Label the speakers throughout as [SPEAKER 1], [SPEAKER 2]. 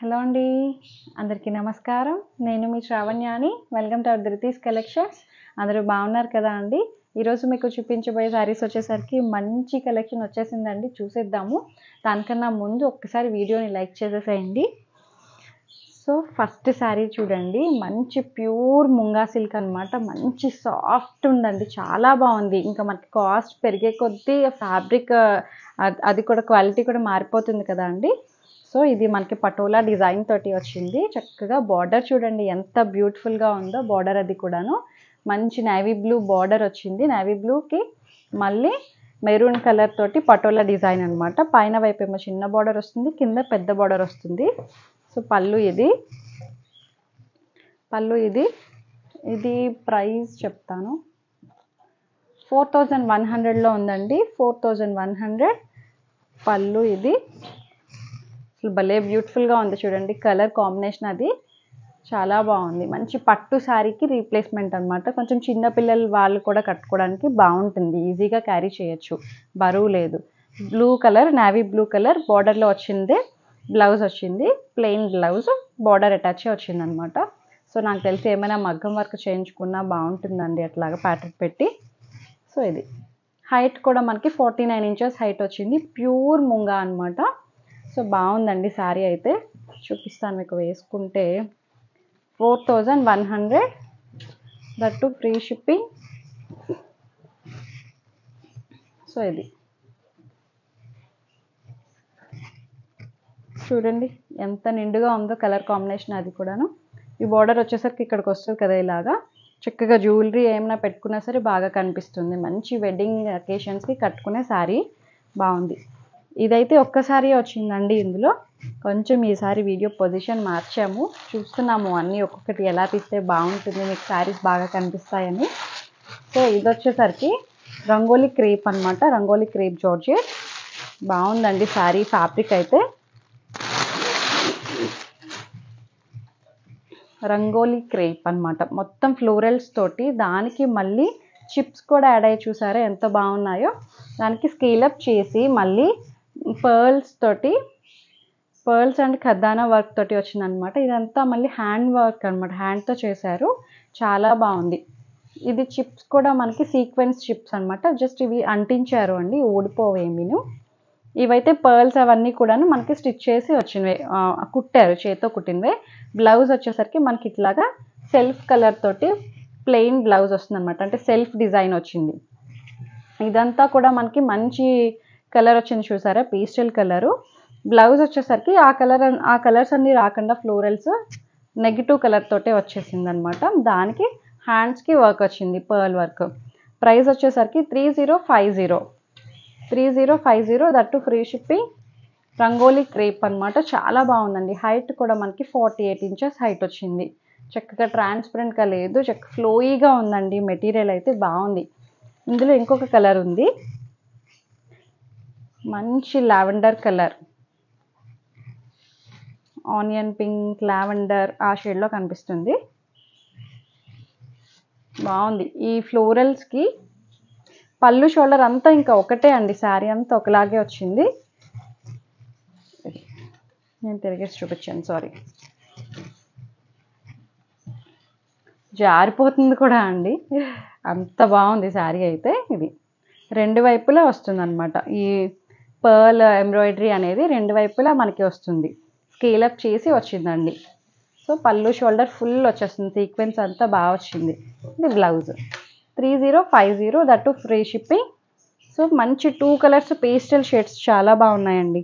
[SPEAKER 1] hello అండి అందరికీ నమస్కారం నేను మీ శ్రావణ్యాని welcome to our Dhruthi's collections అందరూ బాగున్నారు కదా అండి ఈరోజు మీకు చూపించబోయే శారీస్ వచ్చేసరికి మంచి కలెక్షన్ వచ్చేసిందండి చూసేద్దాము దానికన్నా ముందు ఒక్కసారి వీడియోని లైక్ చేసేసేయండి సో ఫస్ట్ శారీ చూడండి మంచి ప్యూర్ ముంగా సిల్క్ అనమాట మంచి సాఫ్ట్ ఉందండి చాలా బాగుంది ఇంకా మనకి కాస్ట్ పెరిగే కొద్దీ ఫ్యాబ్రిక్ అది కూడా క్వాలిటీ కూడా మారిపోతుంది కదా అండి సో ఇది మనకి పటోలా డిజైన్ తోటి వచ్చింది చక్కగా బార్డర్ చూడండి ఎంత బ్యూటిఫుల్గా ఉందో బార్డర్ అది కూడాను మంచి నేవీ బ్లూ బార్డర్ వచ్చింది నేవీ బ్లూకి మళ్ళీ మెరూన్ కలర్ తోటి పటోలా డిజైన్ అనమాట పైన వైపు ఏమో చిన్న బార్డర్ వస్తుంది కింద పెద్ద బార్డర్ వస్తుంది సో పళ్ళు ఇది పళ్ళు ఇది ఇది ప్రైస్ చెప్తాను ఫోర్ థౌజండ్ వన్ హండ్రెడ్లో ఉందండి ఫోర్ థౌజండ్ వన్ హండ్రెడ్ పళ్ళు ఇది అసలు భలే బ్యూటిఫుల్గా ఉంది చూడండి కలర్ కాంబినేషన్ అది చాలా బాగుంది మంచి పట్టు శారీకి రీప్లేస్మెంట్ అనమాట కొంచెం చిన్న పిల్లలు వాళ్ళు కూడా కట్టుకోవడానికి బాగుంటుంది ఈజీగా క్యారీ చేయొచ్చు బరువు లేదు blue colour navy blue colour బార్డర్లో వచ్చింది బ్లౌజ్ వచ్చింది ప్లెయిన్ బ్లౌజ్ బార్డర్ అటాచ్ వచ్చింది అనమాట సో నాకు తెలిసి ఏమైనా మగ్గం వర్క్ చేయించుకున్నా బాగుంటుందండి అట్లాగా ప్యాటర్న్ పెట్టి సో ఇది హైట్ కూడా మనకి ఫార్టీ నైన్ ఇంచెస్ హైట్ వచ్చింది ప్యూర్ ముంగా అనమాట సో బాగుందండి శారీ అయితే చూపిస్తాను మీకు వేసుకుంటే four thousand one hundred that free shipping so ఇది చూడండి ఎంత నిండుగా ఉందో కలర్ కాంబినేషన్ అది కూడాను ఈ బార్డర్ వచ్చేసరికి ఇక్కడికి వస్తుంది కదా ఇలాగా చక్కగా జ్యువెలరీ ఏమైనా పెట్టుకున్నా సరే బాగా కనిపిస్తుంది మంచి వెడ్డింగ్ అకేషన్స్కి కట్టుకునే శారీ బాగుంది ఇదైతే ఒక్కసారి వచ్చిందండి ఇందులో కొంచెం ఈసారి వీడియో పొజిషన్ మార్చాము చూస్తున్నాము అన్నీ ఒక్కొక్కటి ఎలా తీస్తే బాగుంటుంది మీకు శారీస్ బాగా కనిపిస్తాయని సో ఇది వచ్చేసరికి రంగోలీ క్రేప్ అనమాట రంగోలీ క్రేప్ జార్జెట్ బాగుందండి శారీ ఫ్యాబ్రిక్ అయితే రంగోలీ క్రేప్ అనమాట మొత్తం ఫ్లోరల్స్ తోటి దానికి మళ్ళీ చిప్స్ కూడా యాడ్ అయ్యి చూసారా ఎంత బాగున్నాయో దానికి స్కేలప్ చేసి మళ్ళీ పర్ల్స్ తోటి పర్ల్స్ అండ్ ఖద్దానా వర్క్ తోటి వచ్చిందనమాట ఇదంతా మళ్ళీ హ్యాండ్ వర్క్ అనమాట హ్యాండ్తో చేశారు చాలా బాగుంది ఇది చిప్స్ కూడా మనకి సీక్వెన్స్ చిప్స్ అనమాట జస్ట్ ఇవి అంటించారు అండి ఊడిపోవేమీను ఇవైతే పర్ల్స్ అవన్నీ కూడాను మనకి స్టిచ్ చేసి వచ్చినవే కుట్టారు చేతితో కుట్టినవే బ్లౌజ్ వచ్చేసరికి మనకి ఇట్లాగా సెల్ఫ్ కలర్ తోటి ప్లెయిన్ బ్లౌజ్ వస్తుంది అనమాట అంటే సెల్ఫ్ డిజైన్ వచ్చింది ఇదంతా కూడా మనకి మంచి కలర్ వచ్చింది చూసారా పేస్టల్ కలరు బ్లౌజ్ వచ్చేసరికి ఆ కలర్ ఆ కలర్స్ అన్నీ రాకుండా ఫ్లోరల్స్ నెగిటివ్ కలర్ తోటే వచ్చేసింది అనమాట దానికి హ్యాండ్స్కి వర్క్ వచ్చింది పర్ల్ వర్క్ ప్రైస్ వచ్చేసరికి three zero five zero three zero five zero that free shipping rangoli crepe అనమాట చాలా బాగుందండి హైట్ కూడా మనకి ఫార్టీ ఎయిట్ ఇంచెస్ హైట్ వచ్చింది చక్కగా ట్రాన్స్పరెంట్గా లేదు చక్క ఫ్లోయీగా ఉందండి మెటీరియల్ అయితే బాగుంది ఇందులో ఇంకొక కలర్ ఉంది మంచి lavender colour onion pink lavender ఆ షేడ్లో కనిపిస్తుంది బాగుంది ఈ ఫ్లోరల్స్కి పళ్ళు షోల్డర్ అంతా ఇంకా ఒకటే అండి శారీ అంతా ఒకలాగే వచ్చింది నేను తిరిగేసి చూపించాను సారీ జారిపోతుంది కూడా అండి అంత బాగుంది శారీ అయితే ఇది రెండు వైపులా వస్తుంది అనమాట ఈ పర్ల్ ఎంబ్రాయిడరీ అనేది రెండు వైపులా మనకి వస్తుంది స్కేలప్ చేసి వచ్చిందండి సో పళ్ళు షోల్డర్ ఫుల్ వచ్చేస్తుంది సీక్వెన్స్ అంతా బాగా వచ్చింది ఇది blouse three zero five zero that free shipping so మంచి టూ కలర్స్ పేస్టల్ షేడ్స్ చాలా బాగున్నాయండి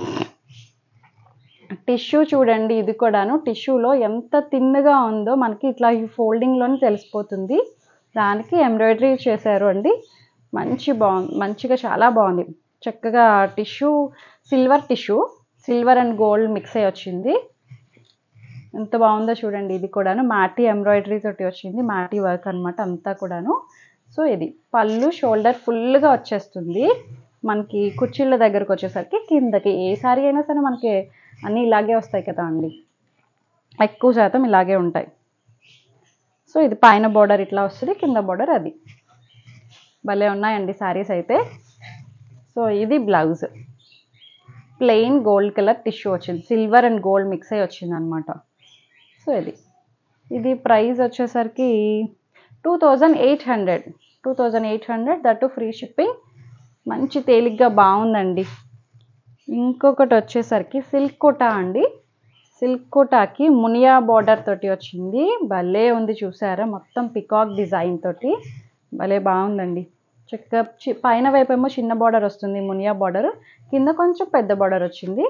[SPEAKER 1] టిష్యూ చూడండి ఇది కూడాను టిష్యూలో ఎంత తిన్నగా ఉందో మనకి ఇట్లా ఈ ఫోల్డింగ్లోనే తెలిసిపోతుంది దానికి ఎంబ్రాయిడరీ చేశారు అండి మంచి బాగుంది మంచిగా చాలా బాగుంది చక్కగా tissue silver tissue silver and gold mix అయ్యి వచ్చింది ఎంత బాగుందో చూడండి ఇది కూడాను మాటీ ఎంబ్రాయిడరీ తోటి వచ్చింది మాటీ వర్క్ అనమాట అంతా కూడాను సో ఇది పళ్ళు షోల్డర్ ఫుల్గా వచ్చేస్తుంది మనకి కుర్చీల దగ్గరకు వచ్చేసరికి కిందకి ఏ సారీ అయినా సరే మనకి అన్నీ ఇలాగే వస్తాయి కదా అండి ఎక్కువ శాతం ఇలాగే ఉంటాయి సో ఇది పైన బార్డర్ ఇట్లా వస్తుంది కింద బార్డర్ అది భలే ఉన్నాయండి శారీస్ అయితే సో ఇది blouse plain gold colour tissue వచ్చింది సిల్వర్ అండ్ గోల్డ్ మిక్స్ అయ్యి వచ్చింది అనమాట సో ఇది ఇది ప్రైస్ వచ్చేసరికి two thousand eight hundred two thousand eight hundred that free shipping మంచి తేలిగ్గా బాగుందండి ఇంకొకటి వచ్చేసరికి సిల్క్ కోటా అండి సిల్క్ కోటాకి మునియా బార్డర్ తోటి వచ్చింది భలే ఉంది చూసారా మొత్తం పికాక్ డిజైన్ తోటి భలే బాగుందండి చక్కగా చి- పైన వైపు ఏమో చిన్న బార్డర్ వస్తుంది మునియా బార్డర్ కింద కొంచెం పెద్ద బార్డర్ వచ్చింది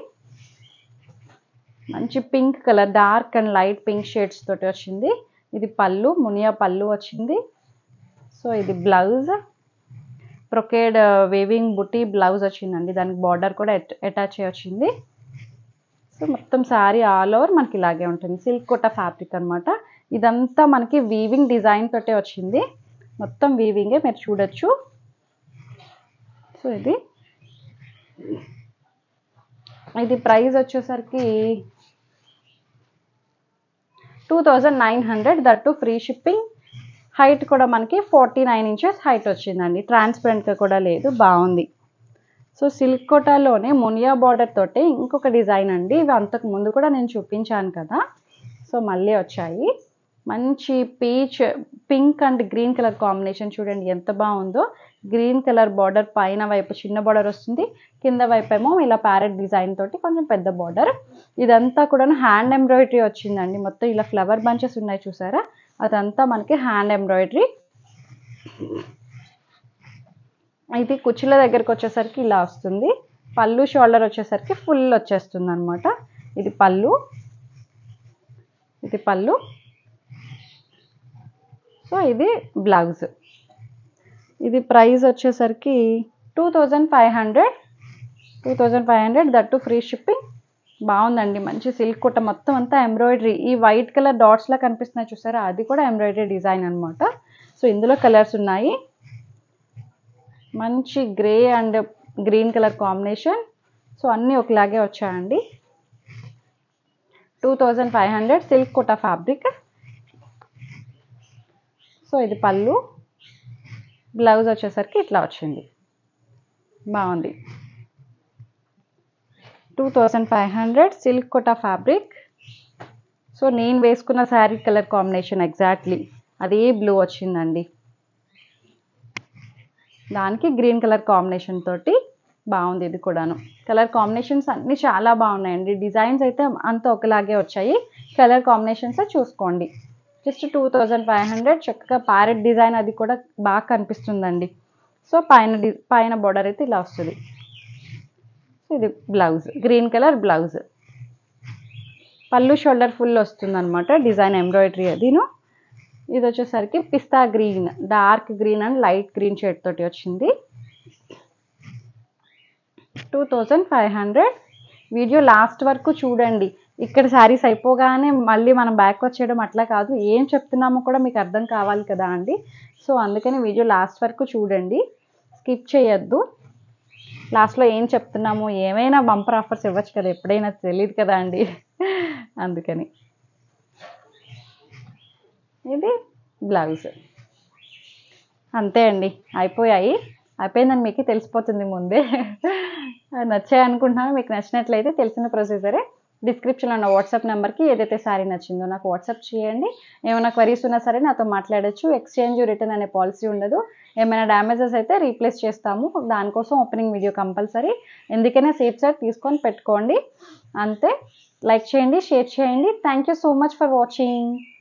[SPEAKER 1] మంచి pink colour dark and light pink shades తోటి వచ్చింది ఇది పళ్ళు మునియా పళ్ళు వచ్చింది సో ఇది బ్లౌజ్ ప్రొకేడ్ వేవింగ్ బుట్టి బ్లౌజ్ వచ్చిందండి దానికి బార్డర్ కూడా అటాచ్ అయ్యి వచ్చింది సో మొత్తం శారీ ఆల్ ఓవర్ మనకి ఇలాగే ఉంటుంది సిల్క్ కోట ఫ్యాబ్రిక్ అన్నమాట ఇదంతా మనకి వీవింగ్ డిజైన్ తోటే వచ్చింది మొత్తం వీవింగే మీరు చూడొచ్చు సో ఇది ఇది ప్రైస్ వచ్చేసరికి two thousand nine hundred that free shipping height కూడా మనకి ఫార్టీ నైన్ ఇంచెస్ హైట్ వచ్చిందండి ట్రాన్స్పరెంట్గా కూడా లేదు బాగుంది సో సిల్క్ కోటాలోనే మునియా బార్డర్ తోటి ఇంకొక డిజైన్ అండి ఇవి అంతకు ముందు కూడా నేను చూపించాను కదా సో మళ్ళీ వచ్చాయి మంచి peach pink and green colour combination చూడండి ఎంత బాగుందో గ్రీన్ కలర్ బార్డర్ పైన వైపు చిన్న బార్డర్ వస్తుంది కింద వైపు ఏమో ఇలా ప్యారెట్ డిజైన్ తోటి కొంచెం పెద్ద బార్డర్ ఇదంతా కూడా హ్యాండ్ ఎంబ్రాయిడరీ వచ్చిందండి మొత్తం ఇలా ఫ్లవర్ బంచెస్ ఉన్నాయి చూసారా అదంతా మనకి హ్యాండ్ ఎంబ్రాయిడరీ ఇది కుచ్చుల దగ్గరకు వచ్చేసరికి ఇలా వస్తుంది పళ్ళు షోల్డర్ వచ్చేసరికి ఫుల్ వచ్చేస్తుంది అనమాట ఇది పళ్ళు ఇది పళ్ళు సో ఇది బ్లౌజ్ ఇది ప్రైస్ వచ్చేసరికి two thousand five hundred two thousand five hundred that free shipping బాగుందండి మంచి సిల్క్ కుట్ట మొత్తం అంతా ఎంబ్రాయిడరీ ఈ వైట్ కలర్ డాట్స్లా కనిపిస్తున్నాయి చూసారా అది కూడా ఎంబ్రాయిడరీ డిజైన్ అనమాట సో ఇందులో కలర్స్ ఉన్నాయి మంచి grey and green colour combination so అన్నీ ఒకలాగే వచ్చాయండి two thousand five hundred silk Kota fabric so ఇది పళ్ళు బ్లౌజ్ వచ్చేసరికి ఇట్లా వచ్చింది బాగుంది two thousand five hundred silk Kota fabric so నేను వేసుకున్న శారీ కలర్ కాంబినేషన్ ఎగ్జాక్ట్లీ అదే బ్లూ వచ్చిందండి దానికి గ్రీన్ కలర్ కాంబినేషన్ తోటి బాగుంది ఇది కూడాను కలర్ కాంబినేషన్స్ అన్నీ చాలా బాగున్నాయండి డిజైన్స్ అయితే అంత ఒకలాగే వచ్చాయి కలర్ కాంబినేషన్స్ చూసుకోండి just two thousand five hundred చక్కగా ప్యారెట్ డిజైన్ అది కూడా బాగా కనిపిస్తుందండి సో పైన డి పైన బోర్డర్ అయితే ఇలా వస్తుంది ఇది బ్లౌజ్ గ్రీన్ కలర్ బ్లౌజ్ పళ్ళు షోల్డర్ ఫుల్ వస్తుంది అనమాట డిజైన్ ఎంబ్రాయిడరీ అదిను ఇది వచ్చేసరికి pista green dark green and light green shade తోటి వచ్చింది two thousand five hundred video last వరకు చూడండి ఇక్కడ శారీస్ అయిపోగానే మళ్ళీ మనం బ్యాక్ వచ్చేయడం అట్లా కాదు ఏం చెప్తున్నామో కూడా మీకు అర్థం కావాలి కదా అండి సో అందుకని వీడియో లాస్ట్ వరకు చూడండి స్కిప్ చేయొద్దు లాస్ట్లో ఏం చెప్తున్నాము ఏమైనా బంపర్ ఆఫర్స్ ఇవ్వచ్చు కదా ఎప్పుడైనా తెలియదు కదా అండి అందుకని ఇది బ్లౌజ్ అంతే అండి అయిపోయాయి అయిపోయిందని మీకు తెలిసిపోతుంది ముందే నచ్చాయి అనుకుంటున్నాను మీకు నచ్చినట్లయితే తెలిసిన ప్రొసీజరే డిస్క్రిప్షన్లో ఉన్న వాట్సాప్ నెంబర్కి ఏదైతే శారీ నచ్చిందో నాకు వాట్సాప్ చేయండి ఏమైనా క్వరీస్ ఉన్నా సరే నాతో మాట్లాడొచ్చు ఎక్స్చేంజ్ రిటర్న్ అనే పాలసీ ఉండదు ఏమైనా డ్యామేజెస్ అయితే రీప్లేస్ చేస్తాము దానికోసం ఓపెనింగ్ వీడియో కంపల్సరీ ఎందుకైనా సేఫ్ సైడ్ తీసుకొని పెట్టుకోండి అంతే లైక్ చేయండి షేర్ చేయండి thank you so much for watching